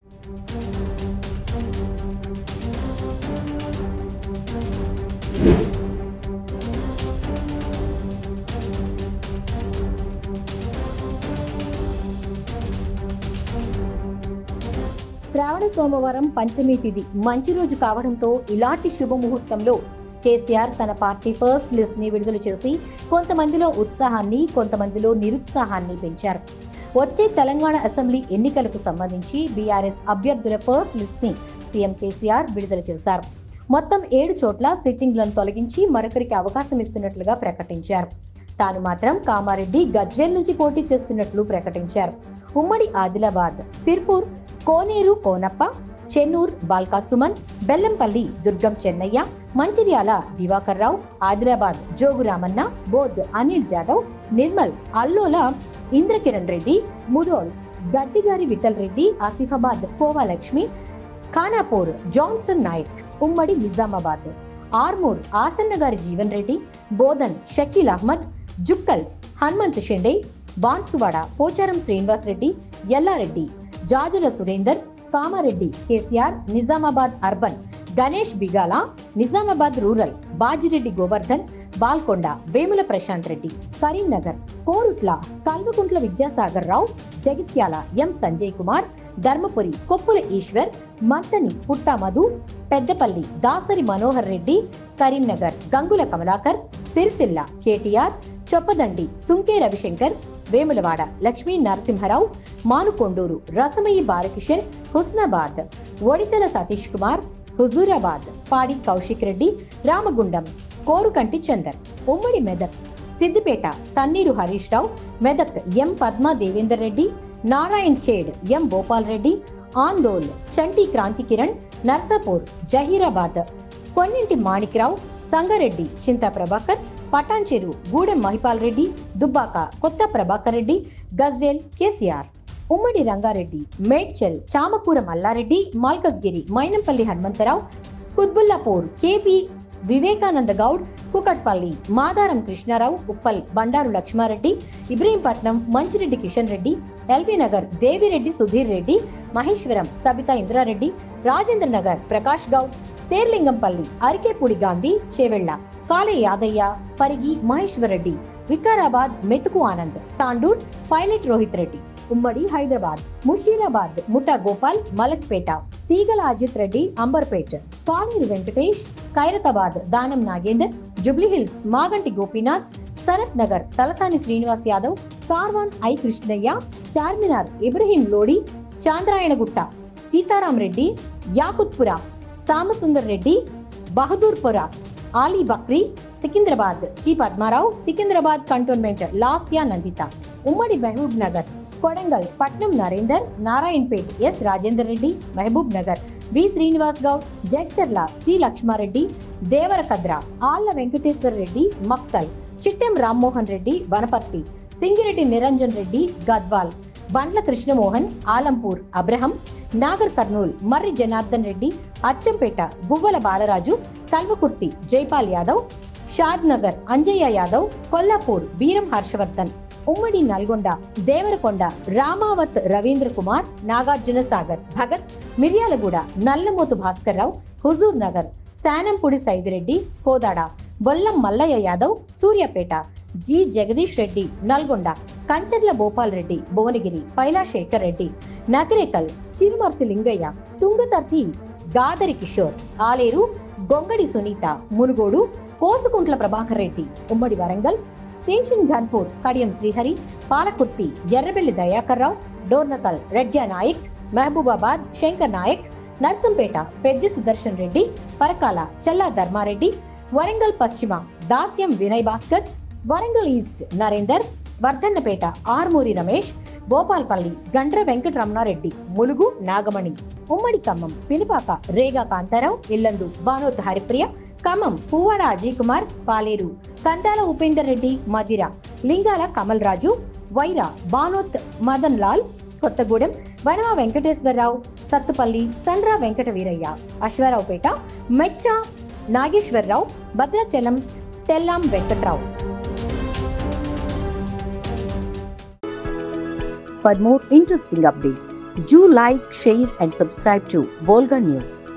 శ్రావణ సోమవారం పంచమి తిథి మంచి రోజు కావడంతో ఇలాంటి శుభముహూర్తంలో కేసీఆర్ తన పార్టీ ఫస్ట్ లిస్ట్ ని విడుదల చేసి కొంతమందిలో ఉత్సాహాన్ని కొంతమందిలో నిరుత్సాహాన్ని పెంచారు వచ్చే తెలంగాణ అసెంబ్లీ ఎన్నికలకు సంబంధించి బీఆర్ఎస్ అభ్యర్థుల ఫస్ట్ లిస్ట్ ని సీఎం కేసీఆర్ విడుదల చేశారు మొత్తం ఏడు చోట్ల సిట్టింగ్లను తొలగించి మరొకరికి అవకాశం ఇస్తున్నట్లుగా ప్రకటించారు తాను మాత్రం కామారెడ్డి గజ్వేల్ నుంచి పోటీ చేస్తున్నట్లు ప్రకటించారు ఉమ్మడి ఆదిలాబాద్ సిర్పూర్ కోనేరు కోనప్ప చెన్నూర్ బాల్కా సుమన్ బెల్లంపల్లి దుర్గం చెన్నయ్య మంచిర్యాల దివాకర్ రావు ఆదిలాబాద్ జోగు రామన్న బోధ్ అనిల్ జాదవ్ నిర్మల్ అల్లోల ఇంద్రకిరణ్ రెడ్డి ముదోల్ గడ్డిగారి విఠల్ రెడ్డి ఆసిఫాబాద్ కోవాలక్ష్మి ఖానాపూర్ జాన్సన్ నాయక్ ఉమ్మడి నిజామాబాద్ ఆర్మూర్ ఆసన్న గారి Jeevan Reddy Bodhan Shakeel Ahmed Jukkal Hanumanth Shinde Banswada Pocharam Srinivas Reddy Yellareddy Jajula Surender Kamareddy KCR Nizamabad urban Ganesh Bigala Nizamabad rural Bajireddy Govardhan Balkonda Vemula Prashanth Reddy Karimnagar Korutla Kalvakuntla Vidyasagar Rao Jagtial M Sanjay Kumar Dharmapuri Koppula Eshwar Manthani Putta Madhu Peddapalli Dasari Manohar Reddy Karimnagar Gangula Kamalakar Sircilla KTR Choppadandi Sunke Ravishankar Vemulawada Lakshmi Narasimharao Manakondur Rasamayi Balakishan Husnabad Odithala Satish Kumar Huzurabad Padi Kaushik Reddy Ramagundam Korukanti Chander ఉమ్మడి మెదక్ సిద్దిపేట తన్నీరు హరీష్ రావు మెదక్ ఎం పద్మా దేవేందర్ రెడ్డి నారాయణ్ ఖేడ్ ఎం భోపాల్ రెడ్డి ఆందోల్ చంటి క్రాంతి కిరణ్ నర్సాపూర్ జహీరాబాద్ కొన్నింటి మాణిక్రావు సంగారెడ్డి చింతా ప్రభాకర్ పటాన్చెరు గూడెం మహిపాల్ రెడ్డి దుబ్బాక కొత్త ప్రభాకర్ రెడ్డి గజ్వేల్ కేసీఆర్ ఉమ్మడి Rangareddy Medchal Chamakura Mallareddy Malkajgiri Mynampally Hanumantharao Quthbullapur KP Vivekananda Goud Kukatpally Madaram Krishnarao Uppal Bandaru Laxmareddy Ibrahimpatnam Manchireddy Kishan Reddy LB Nagar Devireddy Sudheer Reddy Maheshwaram Sabitha Indrareddy Rajendra Nagar Prakash Goud Serilingampally Arekapudi Gandhi Chevella Kale Yadaiah Pargi Maheshwar Reddy Vikarabad Methuku Anand Tandur Pilot Rohit Reddy ఉమ్మడి హైదరాబాద్ ముషీరాబాద్ ముఠా గోపాల్ మలక్పేట తీగల Ajit Reddy Amberpet కాళీరు Venkatesh Khairatabad Danam Nagender Jubilee Hills Maganti Gopinath Sanath Nagar Talasani Srinivas Yadav Karwan I Krishnaiah Charminar Ibrahim Lodi Chandrayangutta Sitaram Reddy Yakutpura Samasundar Reddy Bahadurpura Ali Bakri Secunderabad G Padmarao Secunderabad Cantonment Lasya Nanditha ఉమ్మడి Mahabub Nagar Kodangal Patnam Narender Narayanpet S Rajender Reddy Mahabub Nagar V Srinivas Goud Jadcherla C Laxmareddy Devarakadra Alla Venkateshwara Reddy Makthal Chittem Rammohan Reddy Wanaparthy Singireddy Niranjan Reddy Gadwal Bandla Krishnamohan Alampur Abraham Nagar Kurnool Marri Janardhan Reddy Achampet Guvvala Balaraju Kalwakurthy Jaipal Yadav Shad Nagar Anjaiah Yadav Kollapur Beeram Harshavardhan ఉమ్మడి నల్గొండ దేవరకొండ రామావత్ రవీంద్ర కుమార్ నాగార్జున సాగర్ భగత్ మిర్యాలగూడ నల్లమోతు భాస్కర్ రావు హుజూర్ నగర్ శానంపూడి సైదిరెడ్డి కోదాడ బొల్లం మల్లయ్య యాదవ్ సూర్యాపేట జి జగదీష్ రెడ్డి నల్గొండ కంచర్ల భూపాల్ రెడ్డి భువనగిరి పైలా శేఖర్ రెడ్డి నగరేకల్ చిరుమర్తి లింగయ్య తుంగతర్తి గాదరి కిషోర్ ఆలేరు గొంగడి సునీత మునుగోడు కోసుకుంట్ల ప్రభాకర్ రెడ్డి ఉమ్మడి వరంగల్ స్టేషన్ ఘన్పూర్ కడియం శ్రీహరి పాలకుర్తి ఎర్రబెల్లి దయాకర్ రావు డోర్నకల్ రెడ్జా నాయక్ మహబూబాబాద్ శంకర్ నాయక్ నర్సంపేట పెద్ది సుదర్శన్ రెడ్డి పరకాల చల్లా ధర్మారెడ్డి వరంగల్ పశ్చిమ దాస్యం వినయ్ భాస్కర్ వరంగల్ ఈస్ట్ నరేందర్ వర్ధన్నపేట ఆర్మూరి రమేష్ భోపాల్పల్లి గండ్ర వెంకటరమణారెడ్డి ములుగు నాగమణి ఉమ్మడి ఖమ్మం పినిపాక రేగా కాంతారావు ఇల్లందు బానోత్ హరిప్రియ ఖమ్మం పువ్వాడ అజయ్ కుమార్ పాలేరు కందాల ఉపేందర్ రెడ్డి మదిర లింగాల కమల్ రాజు Wyra Banoth Madan Lal Kothagudem Vanama Venkateswararao Sathupalli సండ్రా Venkata Veeraiah Aswaraopeta మెచ్చ Nageswararao Bhadrachalam తెల్లాం Venkatrao For more interesting updates, Do like, share, and subscribe to Volga News.